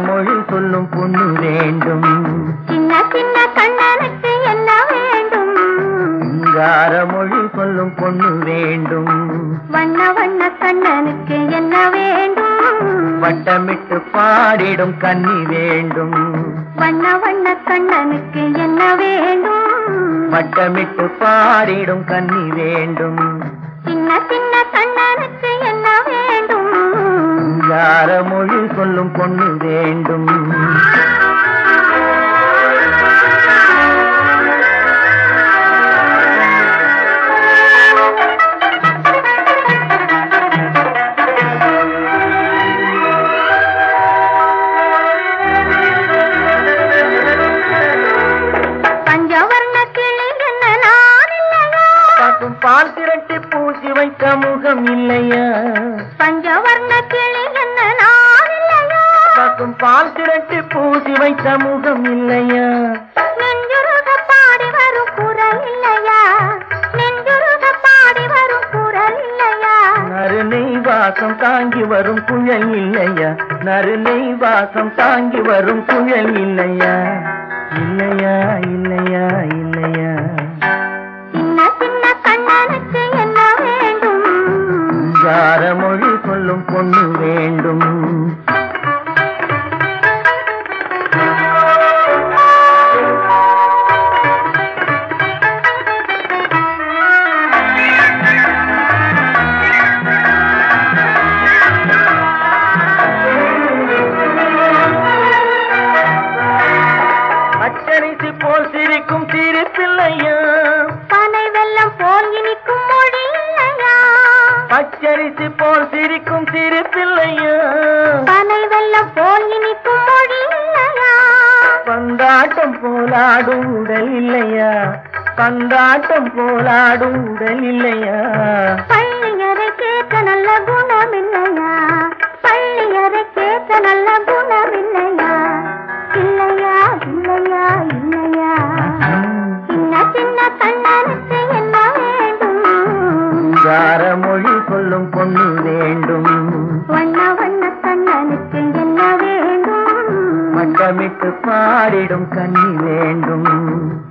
மொழி சொல்லும் பொண்ணு வேண்டும் சின்ன சின்ன கண்ணனுக்கு என்ன வேண்டும் சிங்கார மொழி சொல்லும் பொண்ணு வேண்டும் வண்ண வண்ண கண்ணனுக்கு என்ன வேண்டும் வட்டமிட்டு பாடிடும் கன்னி வேண்டும் வண்ண வண்ண கண்ணனுக்கு என்ன வேண்டும் வட்டமிட்டு பாடிடும் கன்னி வேண்டும் சின்ன சின்ன கண்ணனுக்கு என்ன வேண்டும் சிங்கார மொழி சொல்லும் பொண்ணு வேண்டும் பஞ்சவர்ண கிளி என்ன நான் இல்லையா பார்க்கும் பால் திரட்டி பூசி வைத்த முகம் இல்லையா பஞ்சவர்ண கிளி என்ன நான் இல்லையா பார்க்கும் பால் திரட்டி பூசி வைத்த முகம் இல்லையா நெஞ்சுருக பாடி வரும் குரல் இல்லையா நெஞ்சுருக பாடி வரும் குரல் இல்லையா நறுநெய் வாசம் தாங்கி வரும் குழல் இல்லையா நறுநெய் வாசம் தாங்கி வரும் குழல் இல்லையா இல்லையா இல்லையா இல்லையா சின்ன சின்ன கண்ணனுக்கு என்ன வேண்டும் சிங்கார மொழி சொல்லும் பொண்ணு வேண்டும் அச்சரிசி போல் சிரிக்கும் சிரிப்பில்லையா பனை வெள்ளம் போல் இனிக்கும் மொழி இல்லையா பச்சரிசி போல் சிரிக்கும் சிரிப்பில்லையா பனை வெள்ளம் போல் இனிக்கும் மொழி இல்லையா பந்தாட்டம் போலாடும் உடல் இல்லையா பந்தாட்டம் போலாடும் உடல் இல்லையா பள்ளியறை கேட்க நல்ல குணம் இல்லையா பள்ளியறை கேட்க நல்ல குணம் இல்லையா இல்லையா இல்லையா இல்லையா சின்ன சின்ன கண்ணனுக்கு என்ன வேண்டும் சிங்கார மொழி சொல்லும் பொண்ணு வேண்டும் வண்ண வண்ண கண்ணனுக்கு என்ன வேண்டும் மட்டமிட்டு பாடிடும் கன்னி வேண்டும்